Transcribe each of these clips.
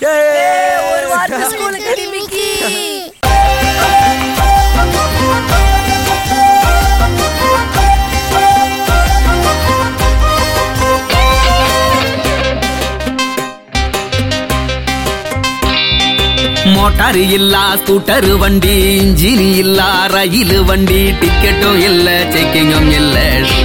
ஒரு வாரத்து ஸ்கூலுக்கு அடி மிக்கி மோட்டார் இல்லா ஸ்கூட்டர் வண்டி இன்ஜின் இல்லா ரயில் வண்டி டிக்கெட்டும் இல்ல செக்கிங்கும் இல்ல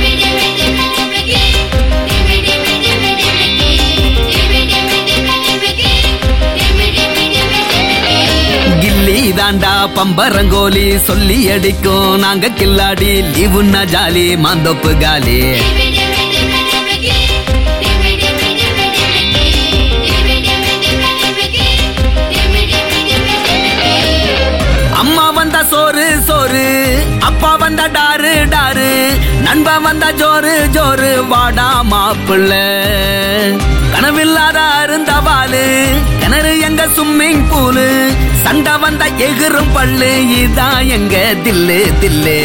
கில்லி தாண்டா பம்பரங்கோலி சொல்லி அடிக்கும் நாங்க கில்லாடி லீவுன்னா ஜாலி மாந்தோப்பு காலி அம்மா வந்தா சோறு சோறு அப்பா வந்தா டாரு டாரு நண்பன் வந்தா ஜோறு ஜோறு வாடா மாப்பிள்ள கனவில்லாத அருந்தவாலு கிணறு எங்க ஸ்விம்மிங் பூலு சண்டை வந்தா எகிரும் பல்லு இதான் எங்க தில்லு தில்லு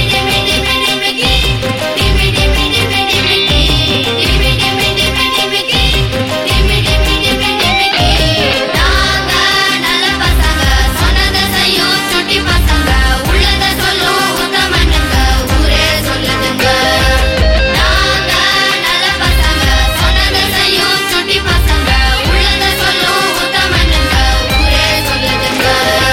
நாங்க நல்ல பசங்க சொன்னத செய்யும் சுட்டி பசங்க உள்ளத சொல்லும் உத்தமனுங்க ஊரே சொல்லுதுங்க நாங்க நல்ல பசங்க சொன்னத செய்யும் சுட்டி பசங்க உள்ளத சொல்லும் உத்தமனுங்க ஊரே சொல்லுதுங்க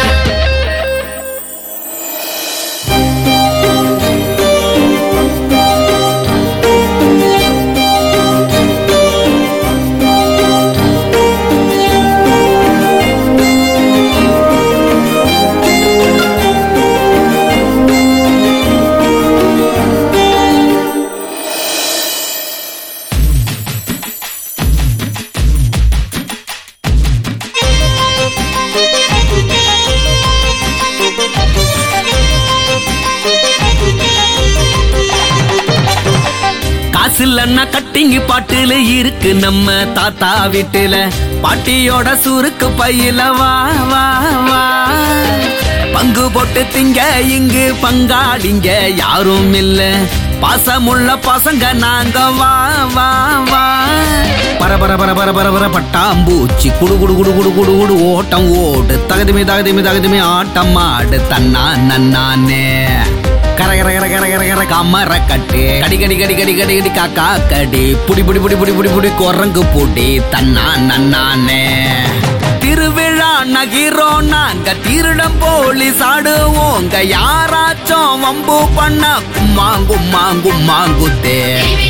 காசு இல்லைன்னா கட்டிங்கு பாட்டுல இருக்கு நம்ம தாத்தா வீட்டுல பாட்டியோட சுருக்கு பையில வா வா வா பங்கு போட்டு திங்க இங்கு பங்காளிங்க யாரும் இல்ல பாசமுள்ள பசங்க நாங்க வா வா வா பர பர பர பர பர பர பட்டாம்பூச்சி குடு குடு குடு குடு குடு குடு ஓட்டம் ஓடு தகுதிமே தகுதிமே தகுதிமே ஆட்டம் ஆடு தன்னா நன்னானே கர கர கர கர கர கர கமர கட்டு கடி கடி கடி கடி கடி கடி காக்கா கடி புடி புடி புடி புடி புடி புடி குரங்கு புடி தன்னா நன்னானே திருவிழா நகிரோ நாங்க திருடம் போலீஸ் ஆடுவோங்க யாராச்சும் வம்பு பண்ண கும்மாங்கு மாங்கு மாங்குத்தே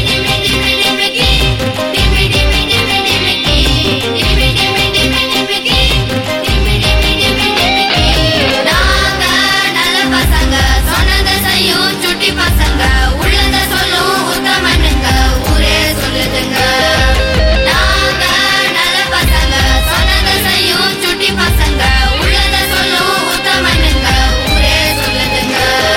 நாங்க நல்ல பசங்க சொன்னத செய்யும் சுட்டி பசங்க உள்ளத சொல்லும் உத்தமனுங்க ஊரே சொல்லுதுங்க நாங்க நல்ல பசங்க சொன்னத செய்யும் சுட்டி பசங்க உள்ளத சொல்லும் உத்தமனுங்க ஊரே சொல்லுதுங்க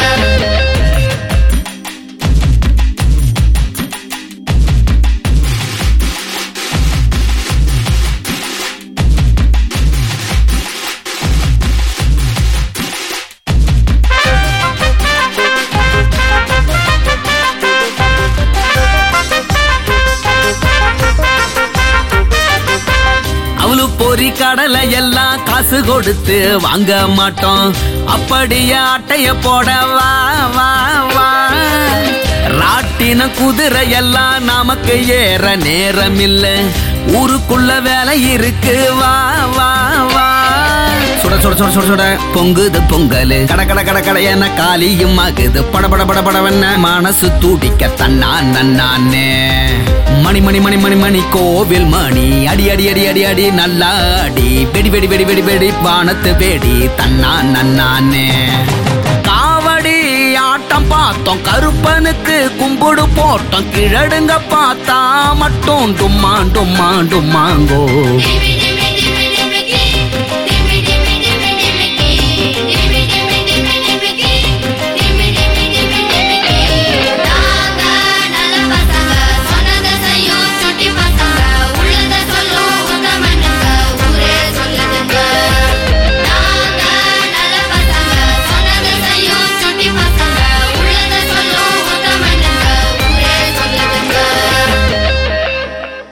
அவளு பொறி கடலை எல்லாம் காசு கொடுத்து வாங்க மாட்டோம் அப்படியே அட்டைய போட வா வா வா ராட்டின குதிரை எல்லாம் நமக்கு ஏற நேரம் இல்ல ஊருக்குள்ள வேலை இருக்கு வா வா வா சுட சுட சுட சுட சுட பொங்குது பொங்கல் கட கட கட கட என காலியும் ஆகுது பட பட பட படவென்ன மனசு துடிக்க தன்னா நன்னானே மணி மணி மணி மணி மணி கோவில் மணி அடி அடி அடி அடி அடி நல்லா அடி வெடி வெடி வெடி வெடி வெடி வானத்து வெடி தன்னா நன்னானே காவடி ஆட்டம் பார்த்தோம் கருப்பனுக்கு கும்பிடு போட்டோம் கிழடுங்க பார்த்தா மட்டும் டும்மா டும்மா டும்மாங்கோ டிவி